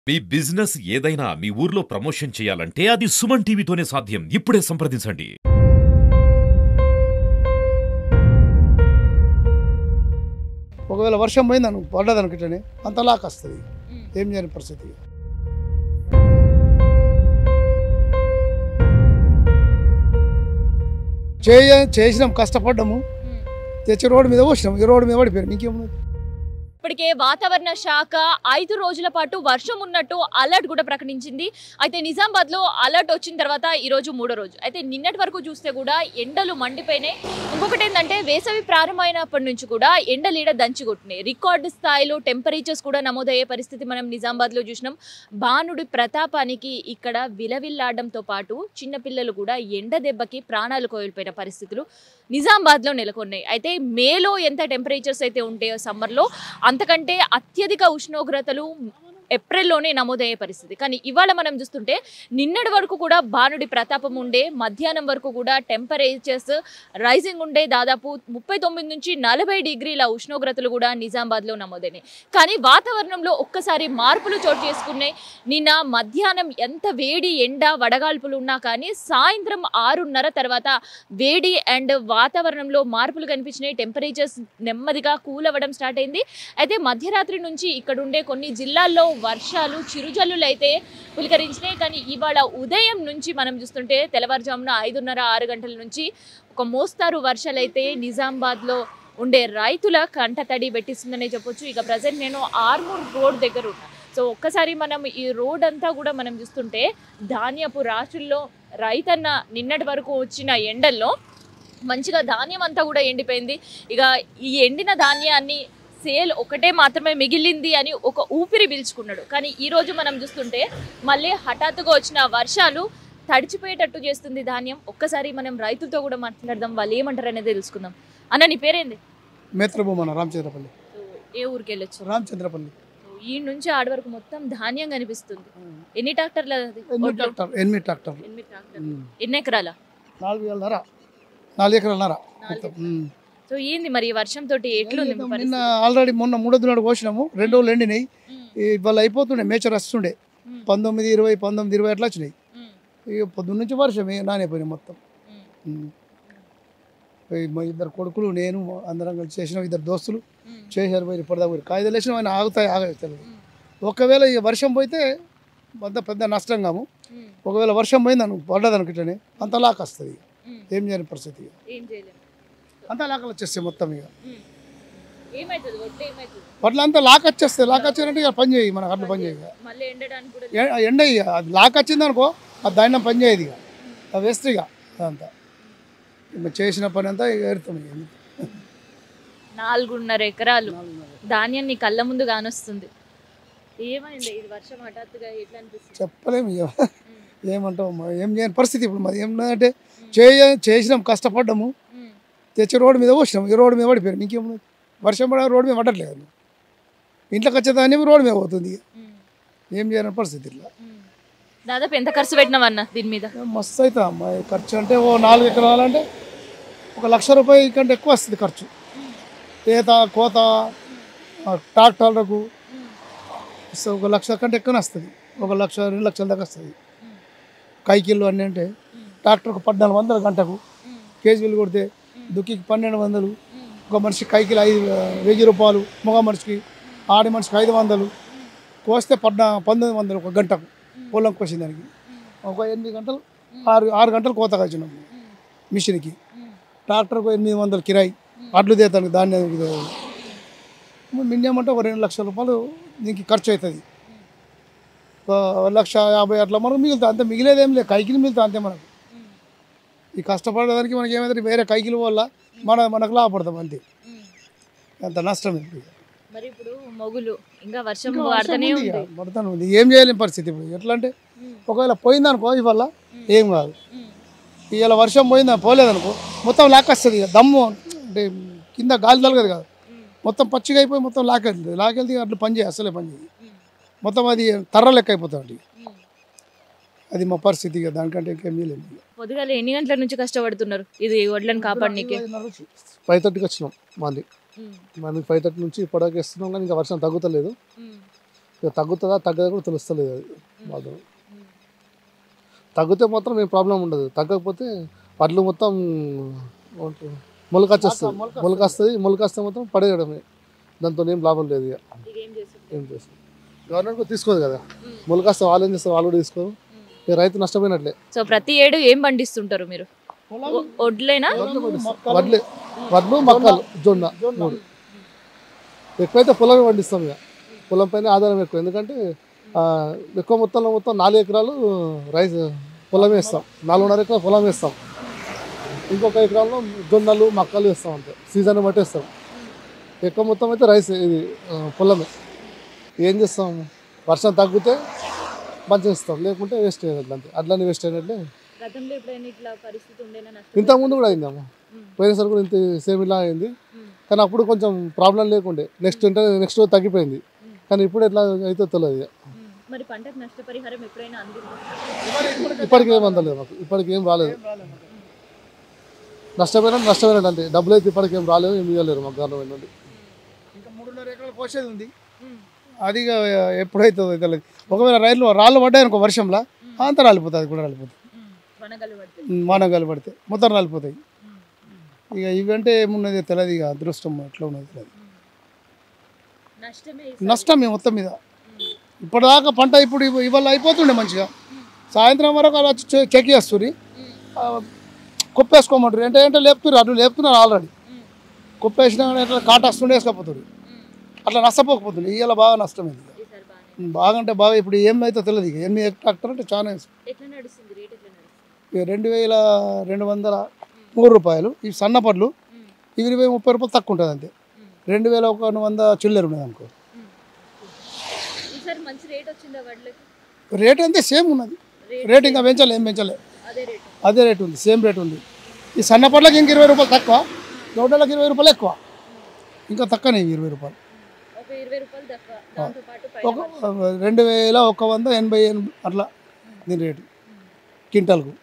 మీ business ఏదైనా మీ ఊర్లో promotion చేయాలంటే అది సుమన్ టీవీతోనే సాధ్యం ఇప్పుడే సంప్రదించండి ఒకవేళ వర్షం పోయింది అను పడ్డది అనుకుంటేనే అంత లాక్ వస్తుంది ఏం చేయని పరిస్థితి చేయ చేసినాం కష్టపడ్డాము తెచ్చి రోడ్డు మీద వచ్చినాం ఈ రోడ్డు మీద పడిపోయాం ఇంకేమున్నది ఇప్పటికే వాతావరణ శాఖ ఐదు రోజుల పాటు వర్షం ఉన్నట్టు అలర్ట్ కూడా ప్రకటించింది అయితే నిజామాబాద్ లో అలర్ట్ వచ్చిన తర్వాత ఈ రోజు మూడో రోజు అయితే నిన్నటి వరకు చూస్తే కూడా ఎండలు మండిపోయినాయి ఇంకొకటి ఏంటంటే వేసవి ప్రారంభమైనప్పటి నుంచి కూడా ఎండలీడ దంచి కొట్టినాయి రికార్డు స్థాయిలో టెంపరేచర్స్ కూడా నమోదయ్యే పరిస్థితి మనం నిజామాబాద్ లో చూసినాం బాణుడి ప్రతాపానికి ఇక్కడ విలవిల్లాడడంతో పాటు చిన్నపిల్లలు కూడా ఎండ దెబ్బకి ప్రాణాలు కోల్పోయిన పరిస్థితులు నిజామాబాద్ లో నెలకొన్నాయి అయితే మేలో ఎంత టెంపరేచర్స్ అయితే ఉంటాయో సమ్మర్లో అంతకంటే అత్యధిక ఉష్ణోగ్రతలు ఏప్రిల్లోనే నమోదయ్యే పరిస్థితి కానీ ఇవాళ మనం చూస్తుంటే నిన్నటి వరకు కూడా భానుడి ప్రతాపం ఉండే మధ్యాహ్నం వరకు కూడా టెంపరేచర్స్ రైజింగ్ ఉండే దాదాపు ముప్పై తొమ్మిది నుంచి నలభై డిగ్రీల ఉష్ణోగ్రతలు కూడా నిజామాబాద్లో నమోదైనాయి కానీ వాతావరణంలో ఒక్కసారి మార్పులు చోటు చేసుకున్నాయి నిన్న మధ్యాహ్నం ఎంత వేడి ఎండ వడగాల్పులు ఉన్నా కానీ సాయంత్రం ఆరున్నర తర్వాత వేడి అండ్ వాతావరణంలో మార్పులు కనిపించినాయి టెంపరేచర్స్ నెమ్మదిగా కూల్ అవ్వడం స్టార్ట్ అయింది అయితే మధ్యరాత్రి నుంచి ఇక్కడ ఉండే కొన్ని జిల్లాల్లో వర్షాలు చిరుజల్లులు అయితే పులికరించినాయి కానీ ఇవాళ ఉదయం నుంచి మనం చూస్తుంటే తెల్లవారుజామున ఐదున్నర ఆరు గంటల నుంచి ఒక మోస్తారు వర్షాలు అయితే నిజామాబాద్లో ఉండే రైతుల కంట తడి పెట్టిస్తుందనే చెప్పొచ్చు ఇక ప్రజెంట్ నేను ఆర్మూర్ రోడ్ దగ్గర ఉన్నా సో ఒక్కసారి మనం ఈ రోడ్ అంతా కూడా మనం చూస్తుంటే ధాన్యపు రాశుల్లో రైతన్న నిన్నటి వరకు వచ్చిన ఎండల్లో మంచిగా ధాన్యం అంతా కూడా ఎండిపోయింది ఇక ఈ ఎండిన ధాన్యాన్ని సేల్ ఒకటే మాత్రమే మిగిలింది అని ఒక ఊపిరి పీల్చుకున్నాడు కానీ ఈ రోజు మనం చూస్తుంటే మళ్ళీ హఠాత్తుగా వచ్చిన వర్షాలు తడిచిపోయేటట్టు చేస్తుంది ధాన్యం ఒక్కసారి మనం రైతులతో కూడా మాట్లాడదాం వాళ్ళు ఏమంటారు అనేది తెలుసుకుందాం అన్న నీ పేరేంది మేత్రభూమన రామచంద్రపల్లి ఏ ఊరికి వెళ్ళొచ్చు రామచంద్రపల్లి ఈ నుంచి ఆడ వరకు మొత్తం ధాన్యం కనిపిస్తుంది ఎన్ని ట్రాక్టర్లు అది ఎనిమిది ఒడ్లు? ట్రాక్టర్ ఎనిమిది ట్రాక్టర్లు ఎనిమిది ట్రాక్టర్లు ఎన్ని ఎకరాల నాలుగు వేలన్నర నాలుగు ఎకరాలన్నర నాలుగు మొత్తం. ఉమ్. సో ఏంది మరి ఈ వర్షం తోటి ఎట్లుంది మీ నిన్న పరిస్థితి? ఆల్రెడీ మొన్న మూడో నాడు కోసినాము రెండు రోజులు ఎండినాయి ఉమ్, ఇవాళ అయిపోతుండే మేచర్ వస్తుండే ఉమ్, పంతొమ్మిది ఇరవై పంతొమ్మిది ఇరవై అట్లా వచ్చినాయి ఉమ్, ఇక పొద్దున్న నుంచి వర్షమే నానైపోయినాయి మొత్తం ఉమ్, ఉమ్. ఈ మా ఇద్దరు కొడుకులు నేను అందరం కలిసి చేసినాం ఇద్దరు దోస్తులు ఉమ్, చేశారు పోయి ఇప్పటిదాకా పోయి కాగితాలు వేసినాం ఆయన ఆగుతాయి ఆగవు తెలియదు ఉమ్, ఒకవేళ ఈ వర్షం పోతే అంత పెద్ద నష్టం కాము ఉమ్, ఒకవేళ వర్షం పోయింది అను పడ్డది అనుకుంటేనే అంత లాక్ వస్తుంది ఉమ్. ఏం చేయని పరిస్థితి ఇక. ఏం చేయలేము అంత లాకలు వచ్చేస్తాయి మొత్తం ఇక ఉమ్. ఏమవుతుంది వడ్లు ఏమవుతుంది వడ్లు అంతా లాక్ వచ్చేస్తాయి లాక్ వచ్చారంటే ఇక పని చేయి మనకు అట్లా పని చేయి ఇక. మళ్ళీ ఎండడానికి కూడా ఎ- ఎండ ఇక అది లాక్ వచ్చింది అనుకో అది దాన్ని పని చేయదు ఇక అది వేస్ట్ ఇక అదంతా ఇక చేసిన పని అంతా ఇక ఏరుతాం ఇక. నాలుగున్నర ఎకరాలు ధాన్యం నీ కళ్ళ ముందు కానొస్తుంది ఏమైంది ఇది వర్షం హఠాత్తుగా ఎట్లా అనిపిస్తుంది చెప్పలేము ఇక ఉమ్, ఏమంటావు మరి ఏం చేయని పరిస్థితి ఇప్పుడు మరి ఏమంటే చేయ చేసినాం కష్టపడ్డాము ఉమ్, తెచ్చి రోడ్డు మీద వచ్చినాం ఈ రోడ్డు మీద పడిపోయాం ఇంకేమున్నది వర్షం పడ రోడ్డు మీద పడట్లేదు ఇంట్లోకి వచ్చేదాన్ని రోడ్డు మీద పోతుంది ఇక. ఉమ్, ఏం చేయని పరిస్థితి ఇట్లా ఉమ్. దాదాపు ఎంత ఖర్చు పెట్టినావన్న దీని మీద మస్తు అవుతుంది అమ్మాయి ఖర్చు అంటే ఓ నాలుగు ఎకరాలంటే ఒక లక్ష రూపాయల కంటే ఎక్కువ వస్తుంది ఖర్చు ఈత కోత ఆ ట్రాక్టర్లకు సో ఒక లక్ష కంటే ఎక్కువ వస్తుంది ఒక లక్ష రెండు లక్షల దాకా వస్తుంది కైకిళ్ళు అన్నీ అంటే ట్రాక్టర్కు పద్నాలుగు వందలు గంటకు కేజీలు కొడితే దుక్కికి పన్నెండు వందలు ఒక మనిషికి కైకిలు ఐదు వెయ్యి రూపాయలు మగ మనిషికి ఆడి మనిషికి ఐదు వందలు కోస్తే పద్నా పంతొమ్మిది వందలు ఒక గంటకు పొలం కోసిన దానికి ఒక ఎనిమిది గంటలు ఆరు ఆరు గంటలు కోత కాచినాం మిషన్కి ట్రాక్టర్కు ఎనిమిది వందలు కిరాయి అడ్లు తీతానికి ధాన్యం మినిమం అంటే ఒక రెండు లక్షల రూపాయలు దీనికి ఖర్చు అవుతుంది ఒక లక్ష యాభై అట్లా మనకు మిగులుతుంది అంతే మిగిలేదేం లేదు కైకిలు మిగులుతుంది అంతే మనకు ఈ కష్టపడడానికి మనకి ఏమైతే వేరే కైకిల వల్ల మన మనకు లాభపడతాం అంతే అంత నష్టం ఇప్పుడు మరి ఇప్పుడు మొగులు ఇంకా వర్షం ఇంకా వర్షం పడతానే ఉంది ఇక, ఉంది పడతానే ఉంది ఏం చేయలేని పరిస్థితి ఇప్పుడు ఎట్లా అంటే ఒకవేళ పోయిందనుకో ఇవాళ ఏం కాదు ఇవాళ వర్షం పోయిందా పోలేదనుకో మొత్తం లాక్కొస్తుంది ఇక దమ్ము అంటే కింద గాలి తలగదు కాదు మొత్తం పచ్చిగా అయిపోయి మొత్తం లాకెళ్తుంది లాకెళ్తే అట్లా పని చేయి అసలే పని చేయి మొత్తం అది తర్ర లెక్క అయిపోతుంది అది మా పరిస్థితి ఇక దానికంటే ఇంకేం చేయలేదు ఇక. పొద్దుగాల ఎన్ని గంటల నుంచి కష్టపడుతున్నారు ఇది వడ్లను కాపాడనీకి ఫైవ్ థర్టీకి వచ్చినాం మాది మనకి ఫైవ్ థర్టీ నుంచి ఇప్పటిదాకా ఇస్తున్నాం కానీ ఇంకా వర్షం తగ్గుతలేదు ఇక తగ్గుతుందా తగ్గదా కూడా తెలుస్తలేదు అది మాత్రం తగ్గితే మాత్రం ఏం ప్రాబ్లం ఉండదు తగ్గకపోతే వడ్లు మొత్తం ఏమంటారు, మొలకొచ్చేస్తుంది మొలకొస్తుంది మొలకొస్తే మొత్తం పడేయడమే దాంతో ఏం లాభం లేదు ఇక ఇక ఏం చేస్తారు ఏం చేస్తుంది గవర్నమెంట్ కూడా తీసుకోదు కదా మొలకొస్తే వాళ్ళు ఏం చేస్తారు వాళ్ళు కూడా తీసుకోరు ఇక రైతు నష్టపోయినట్లే సో ప్రతి ఏడు ఏం పండిస్తుంటారు మీరు ఒ- వడ్లేనా వడ్లే వడ్లు మక్కలు జొన్న మూడు ఎక్కువైతే పొలం పండిస్తాం ఇక పొలం పైన ఆధారం ఎక్కువ ఎందుకంటే ఆ, ఎక్కువ మొత్తంలో మొత్తం నాలుగు ఎకరాలు రైస్ పొలం వేస్తాం నాలుగున్నర ఎకరాలు పొలం వేస్తాం ఇంకొక ఎకరాల్లో జొన్నలు మక్కలు వేస్తాం అంతే సీజన్ బట్టి వేస్తాం ఎక్కువ మొత్తం అయితే రైస్ ఇది ఆ, పొలమే ఏం చేస్తాం వర్షం తగ్గితే మంచిగా ఇస్తాం లేకుంటే వేస్ట్ అయినట్లు అంతే అట్లనే వేస్ట్ అయినట్లే గతంలో ఎప్పుడైనా ఇట్లా పరిస్థితి ఉండేనా ఇంతకు ముందు కూడా అయిందమ్మా పోయినసారి కూడా ఇంత సేమ్ ఇలా అయింది కానీ అప్పుడు కొంచెం ప్రాబ్లం లేకుండే నెక్స్ట్ అంటే నెక్స్ట్ రోజు తగ్గిపోయింది కానీ ఇప్పుడు ఎట్లా అయితే తెలియదు ఇక. మరి పంటకు నష్టపరిహారం ఎప్పుడైనా అందిందా ఇప్పటికి ఏం అందలేదు మాకు ఇప్పటికి ఏం రాలేదు నష్టపోయినా నష్టపోయినట్టు అంతే డబ్బులు అయితే ఇప్పటికి ఏం రాలేదు ఏం ఇవ్వలేరు మాకు గవర్నమెంట్ నుండి ఇంకా మూడున్నర ఎకరాలు పోసేది ఉంది అది ఇక ఎప్పుడైతుందో తెలియదు ఒకవేళ రైలు రాళ్ళు పడ్డాయి అనుకో వర్షంలో అంతా రాలిపోతుంది అది కూడా రాలిపోతుంది వనగలు పడితే మానగాలు పడితే మొత్తం రాలిపోతాయి ఇక ఇవంటే ఏమున్నది తెలియదు ఇక అదృష్టం ఎట్లా ఉన్నది తెలియదు నష్టమే నష్టమే మొత్తం మీద ఇప్పటిదాకా పంట ఇప్పుడు ఇవ- ఇవాళ అయిపోతుండే మంచిగా సాయంత్రం వరకు అలా వచ్చి చె- చెక్ చేస్తుంది కుప్పేసుకోమంటారు అంటే ఏంటంటే లేపుతున్నారు అటు లేపుతున్నారు ఆల్రెడీ కుప్పేసినా కానీ ఎట్లా కాటేస్తుండే వేసుకపోతుంది అట్లా నష్టపోకపోతుంది ఇవాళ బాగా నష్టమైంది ఈసారి బాగానే బాగా అంటే బాగా ఇప్పుడు ఏమైతే తెలియదు ఇక ఎన్ని ట్రాక్టర్ అంటే చాలా వేసు- ఎట్లా నడుస్తుంది రేట్ ఎట్లా నడుస్తుంది ఇక రెండు వేల రెండు వందల మూడు రూపాయలు ఇవి సన్నపడ్లు ఇవి ఇరవై ముప్పై రూపాయలు తక్కువ ఉంటుంది అంతే రెండు వేల ఒక వంద చిల్లర ఉన్నది అనుకో ఈసారి మంచి రేట్ వచ్చిందా వడ్లకి రేట్ అంతే సేమ్ ఉన్నది రేట్ ఇంకా పెంచలే ఏం పెంచలే అదే రేట్ అదే రేట్ ఉంది సేమ్ రేట్ ఉంది ఈ సన్నపడ్లకి ఇంక ఇరవై రూపాయలు తక్కువ దొడ్డలకి ఇరవై రూపాయలు ఎక్కువ ఇంకా తక్కువనే ఇవి ఇరవై రూపాయలు ఒక ఇరవై రూపాయలు తక్కువ దాంతో పాటు ఒక పైన రెండు వేల ఒక వంద ఎనభై ఎనభై అట్లా దీని రేటు క్వింటాల్కు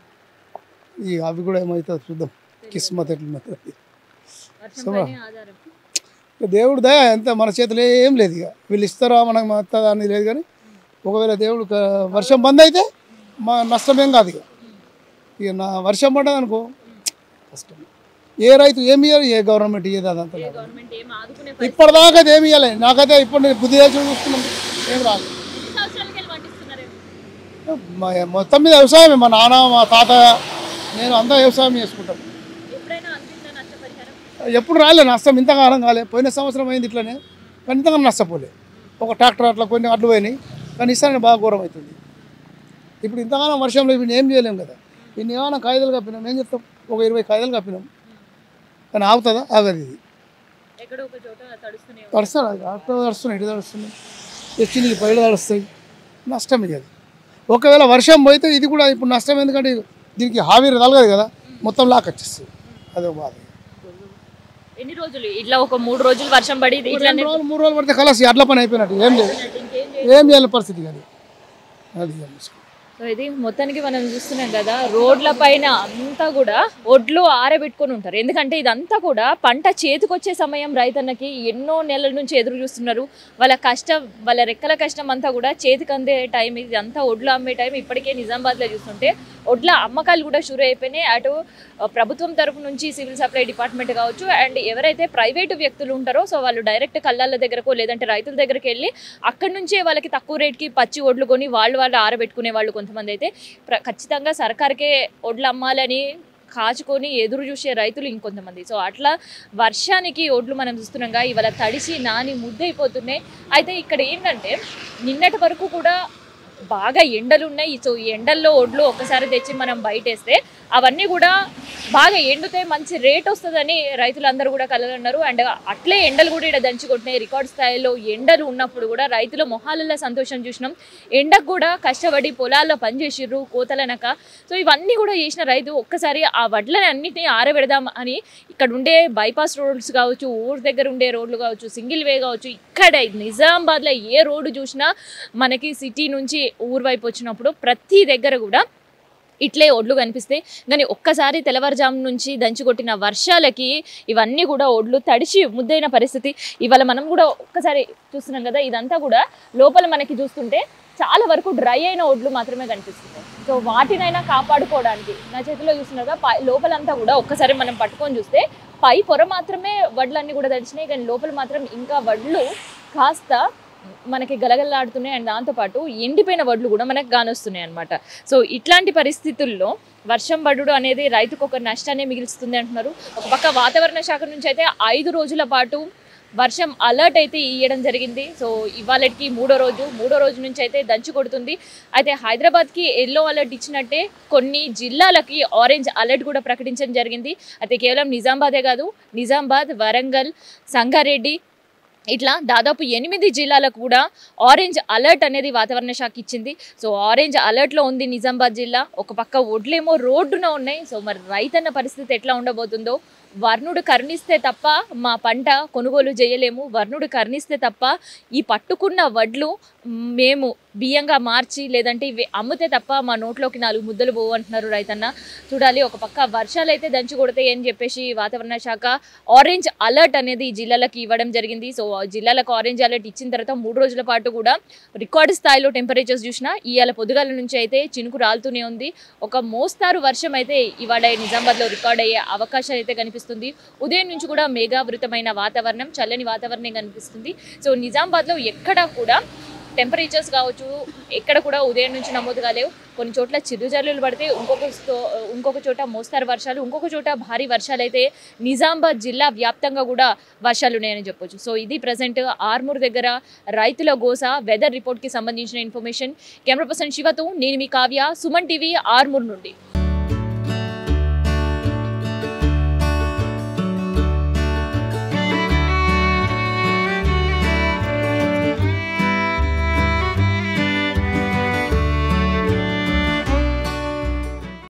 ఇక అవి కూడా ఏమవుతుంది చూద్దాం కిస్మత్ ఎట్లున్నది వర్షం పైనే ఆధారం ఇక దేవుడు దయ అంతే మన చేతిలో ఏం లేదు ఇక వీళ్ళు ఇస్తారా మనకు వస్తుందా అని లేదు కానీ ఒకవేళ దేవుడు క- వర్షం బంద్ అయితే మా నష్టమేం కాదు ఇక ఇక నా వర్షం పడ్డది అనుకో కష్టం ఏ రైతు ఏమి ఇయ్యాలి ఏ గవర్నమెంట్ ఇయ్యేది అదంతా లేదు. గవర్నమెంట్ ఏం ఆదుకునే ఇప్పటిదాకా అది ఏమి ఇవ్వాలి నాకైతే ఇప్పుడు నేను బుద్ధి తెలిసి చూస్తున్నాం ఏం రాదు పది సంవత్సరాలకి వెళ్ళి పండిస్తున్నారేమో మా మొత్తం మీద వ్యవసాయమే మా నాన్న మా తాత నేను అంతా వ్యవసాయం చేసుకుంటాం ఎప్పుడైనా అందిందా నష్టపరిహారం ఎప్పుడు రాలే నష్టం ఇంతకాలం కాలే పోయిన సంవత్సరం అయింది ఇట్లనే కానీ ఇంతకాలం నష్టపోలే ఒక ట్రాక్టర్ అట్లా కొన్ని అడ్లు పోయినాయి కానీ ఇస్తానే బాగా ఘోరం అవుతుంది ఇప్పుడు ఇంతకాలం వర్షంలో ఇప్పుడు ఏం చేయలేం కదా ఇన్ని ఏమైనా కాగితాలు కప్పినాం ఏం చెప్తాం ఒక ఇరవై కాగితాలు కప్పినాం కానీ ఆగుతుందా ఆగదు ఇది ఎక్కడో ఒక చోట తడుస్తూనే ఉంది. తడుస్తాడు అది అట్లా తడుస్తున్నాయి ఇటు తడుస్తున్నాయి ఎచ్చి పైలు తడుస్తాయి నష్టం ఇక అది ఒకవేళ వర్షం పోతే ఇది కూడా ఇప్పుడు నష్టం ఎందుకంటే దీనికి హావీరు తలగదు కదా మొత్తం లాకొచ్చేస్తుంది అదే బాధ ఎన్ని రోజులు ఇట్లా ఒక మూడు రోజులు వర్షం పడి ఇట్లా రెండు రోజులు మూడు రోజులు పడితే కలసి అడ్ల పని అయిపోయినట్టు ఏం లేదు ఇంకేం ఏం చేయాలి పరిస్థితి కానీ అది ఇక ముసుగు. సో ఇది మొత్తానికి మనం చూస్తున్నాం కదా రోడ్ల పైన అంతా కూడా ఒడ్లు ఆరబెట్టుకొని ఉంటారు ఎందుకంటే ఇదంతా కూడా పంట చేతికొచ్చే సమయం రైతన్నకి ఎన్నో నెలల నుంచి ఎదురు చూస్తున్నారు వాళ్ళ కష్టం వాళ్ళ రెక్కల కష్టం అంతా కూడా చేతికి అందే టైం ఇది అంతా ఒడ్లు అమ్మే టైం ఇప్పటికే నిజామాబాద్లో చూస్తుంటే ఒడ్ల అమ్మకాలు కూడా షురు అయిపోయినాయి అటు ఆ, ప్రభుత్వం తరపు నుంచి సివిల్ సప్లై డిపార్ట్మెంట్ కావచ్చు అండ్ ఎవరైతే ప్రైవేటు వ్యక్తులు ఉంటారో సో వాళ్ళు డైరెక్ట్ కళ్ళాల దగ్గరకు లేదంటే రైతుల దగ్గరికి వెళ్ళి అక్కడి నుంచే వాళ్ళకి తక్కువ రేట్కి పచ్చి ఒడ్లు కొని వాళ్ళు వాళ్ళు ఆరబెట్టుకునే వాళ్ళు కొంతమంది అయితే ప్ర- ఖచ్చితంగా సర్కార్కే ఒడ్లు అమ్మాలని కాచుకొని ఎదురు చూసే రైతులు ఇంకొంతమంది సో అట్లా వర్షానికి ఒడ్లు మనం చూస్తున్నాంగా ఇవాళ తడిసి నాని ముద్దైపోతున్నాయి అయితే ఇక్కడ ఏంటంటే నిన్నటి వరకు కూడా బాగా ఎండలు ఉన్నాయి సో ఈ ఎండల్లో ఒడ్లు ఒక్కసారి తెచ్చి మనం బయటేస్తే అవన్నీ కూడా బాగా ఎండుతాయి మంచి రేట్ వస్తుందని రైతులందరూ కూడా కలగన్నారు అండ్ అట్లే ఎండలు కూడా ఇక్కడ దంచుకుంటున్నాయి రికార్డ్ స్థాయిలో ఎండలు ఉన్నప్పుడు కూడా రైతుల మొహాలలో సంతోషం చూసినాం ఎండకు కూడా కష్టపడి పొలాల్లో పనిచేసిర్రు కోతలనక సో ఇవన్నీ కూడా చేసిన రైతు ఒక్కసారి ఆ వడ్లని అన్నిటిని ఆరబెడదాం అని ఇక్కడ ఉండే బైపాస్ రోడ్స్ కావచ్చు ఊరు దగ్గర ఉండే రోడ్లు కావచ్చు సింగిల్ వే కావచ్చు ఇక్కడ నిజామాబాద్లో ఏ రోడ్డు చూసినా మనకి సిటీ నుంచి ఊరు వైపు వచ్చినప్పుడు ప్రతి దగ్గర కూడా ఇట్లే ఒడ్లు కనిపిస్తాయి కానీ ఒక్కసారి తెల్లవారుజాము నుంచి దంచి కొట్టిన వర్షాలకి ఇవన్నీ కూడా ఒడ్లు తడిచి ముద్దైన పరిస్థితి ఇవాళ మనం కూడా ఒక్కసారి చూస్తున్నాం కదా ఇదంతా కూడా లోపల మనకి చూస్తుంటే చాలా వరకు డ్రై అయిన ఒడ్లు మాత్రమే కనిపిస్తున్నాయి సో వాటినైనా కాపాడుకోవడానికి నా చేతిలో చూస్తున్నారు కదా పై లోపలంతా కూడా ఒక్కసారి మనం పట్టుకొని చూస్తే పై పొర మాత్రమే వడ్లన్నీ కూడా తడిచినాయి కానీ లోపల మాత్రం ఇంకా వడ్లు కాస్త మనకి గలగలలాడుతున్నాయి అండ్ దాంతోపాటు ఎండిపోయిన వడ్లు కూడా మనకు కానొస్తున్నాయి అనమాట సో ఇట్లాంటి పరిస్థితుల్లో వర్షం పడుడు అనేది రైతుకు ఒక నష్టాన్ని మిగిల్స్తుంది అంటున్నారు ఒక పక్క వాతావరణ శాఖ నుంచి అయితే ఐదు రోజుల పాటు వర్షం అలర్ట్ అయితే ఇవ్వడం జరిగింది సో ఇవాళకి మూడో రోజు మూడో రోజు నుంచి అయితే దంచి కొడుతుంది అయితే హైదరాబాద్కి ఎల్లో అలర్ట్ ఇచ్చినట్టే కొన్ని జిల్లాలకి ఆరెంజ్ అలర్ట్ కూడా ప్రకటించడం జరిగింది అయితే కేవలం నిజామాబాదే కాదు నిజామాబాద్ వరంగల్ సంగారెడ్డి ఇట్లా దాదాపు ఎనిమిది జిల్లాలకు కూడా ఆరెంజ్ అలర్ట్ అనేది వాతావరణ శాఖ ఇచ్చింది సో ఆరెంజ్ అలర్ట్లో ఉంది నిజామాబాద్ జిల్లా ఒక పక్క ఒడ్లేమో రోడ్డున ఉన్నాయి సో మరి రైతన్న పరిస్థితి ఎట్లా ఉండబోతుందో వర్ణుడు కరుణిస్తే తప్ప మా పంట కొనుగోలు చేయలేము వర్ణుడు కరుణిస్తే తప్ప ఈ పట్టుకున్న వడ్లు మేము బియ్యంగా మార్చి లేదంటే ఇవి అమ్మితే తప్ప మా నోట్లోకి నాలుగు ముద్దలు పోవు అంటున్నారు రైతన్న చూడాలి ఒక పక్క వర్షాలు అయితే దంచి కొడతాయి అని చెప్పేసి వాతావరణ శాఖ ఆరెంజ్ అలర్ట్ అనేది ఈ జిల్లాలకు ఇవ్వడం జరిగింది సో ఆ జిల్లాలకు ఆరెంజ్ అలర్ట్ ఇచ్చిన తర్వాత మూడు రోజుల పాటు కూడా రికార్డు స్థాయిలో టెంపరేచర్స్ చూసినా ఇవాళ పొద్దుగాల నుంచి అయితే చినుకు రాలుతూనే ఉంది ఒక మోస్తారు వర్షం అయితే ఇవాళ నిజామాబాద్లో రికార్డ్ అయ్యే అవకాశం అయితే కనిపిస్తుంది ఉదయం నుంచి కూడా మేఘావృతమైన వాతావరణం చల్లని వాతావరణం కనిపిస్తుంది సో నిజామాబాద్లో ఎక్కడ కూడా టెంపరేచర్స్ కావచ్చు ఎక్కడ కూడా ఉదయం నుంచి నమోదు కాలేవు కొన్ని చోట్ల చిరుజల్లులు పడితే ఇంకొక sto- ఇంకొక చోట మోస్తారు వర్షాలు ఇంకొక చోట భారీ వర్షాలు అయితే నిజామాబాద్ జిల్లా వ్యాప్తంగా కూడా వర్షాలు ఉన్నాయని చెప్పొచ్చు సో ఇది ప్రజెంట్ ఆర్మూర్ దగ్గర రైతుల గోస వెదర్ రిపోర్ట్కి సంబంధించిన ఇన్ఫర్మేషన్ కెమెరా పర్సన్ శివతో నేను మీ కావ్య సుమన్ టీవీ ఆర్మూర్ నుండి